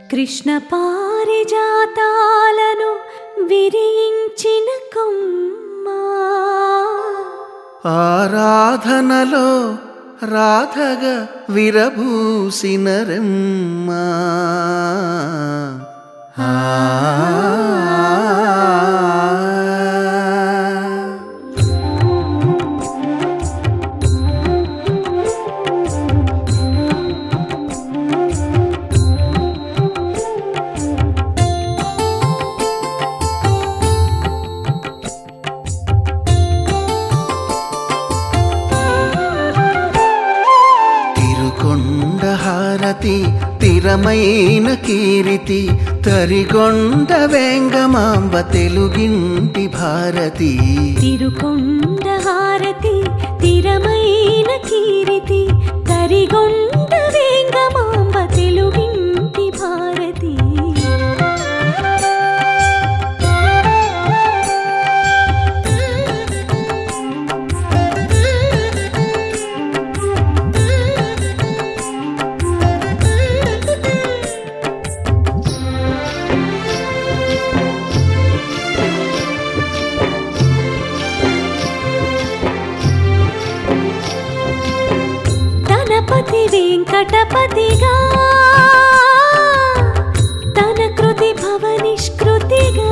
కృష్ణ పారిజాతాలను విరించిన కొమ్మ ఆరాధనలో రాధగా విరబూసిన రెమ్మా ఆ. తిరుకొండ హారతి తిరమైన కీరితి తరిగొండ వెంగమాంబ తెలుగింటి భారతి తిరుకొండ హారతి తిరమైన కీరితి తరిగొండ వేంగమాంబ తెలుగింటి భారతి తనపతి వెంకటపతిగా తన కృతి భవనిష్కృతిగా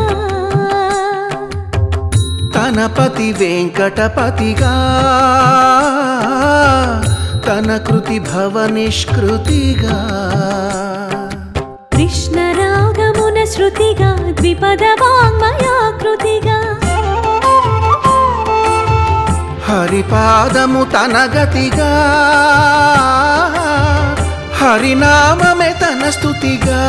తనపతి వెంకటపతిగా తన కృతి భవ నిష్కృతిగా కృష్ణ రాగమున శృతిగా ద్విపద వాంగ్మయాకృతిగా హరిపాదము తన గతిగా హరినామమే తన స్తుతిగా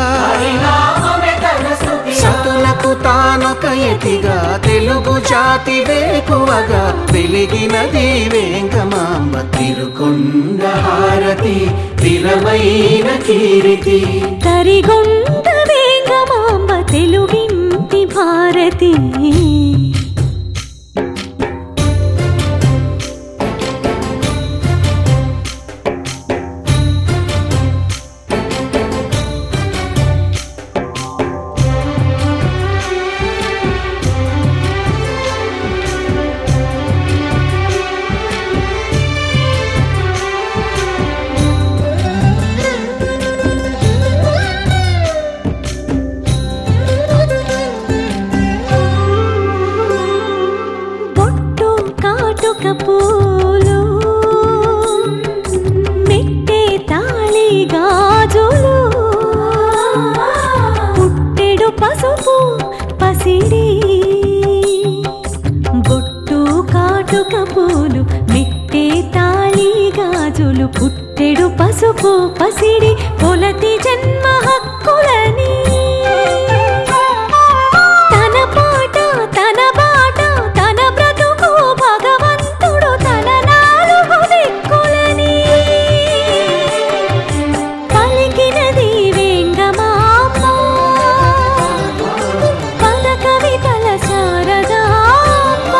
సతులకు తానొక ఎతిగా తెలుగు జాతి వేకువగా వెలిగినది వేంగమాంబ తిరుకొండ హారతి తిరమైన కీరితి తరిగొండ వేంగమాంబ తెలుగింటి భారతి బొట్టు కాటుక పూలు మెట్టే తాళి గాజులు పుట్టెడు పసుపు పసిడి బొట్టు కాటుక పూలు మెట్టే తాళి గాజులు పుట్టెడు పసుపు పసిడి పొలతి జన్మ హక్కులని తన పాట తన బాట తన బ్రతుకు భగవంతుడు తన నాలుగు దిక్కులని పలికినది వేంగమాంబ పద కవితల శారదాంబ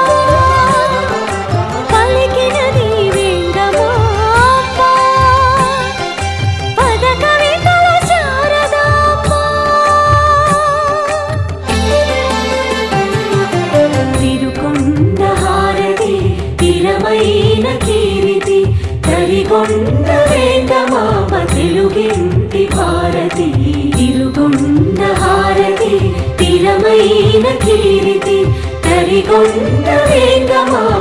పలికినది వేంగమాంబ పద కవితల శారదాంబ తిరుకొండ హారతి తిరమైన కీరితి తరిగొండ వేంగమామ తెలుగింటి భారతి తిరుగొండ హారతి తిరమైన కీరితి తరిగొండ వేంగమామ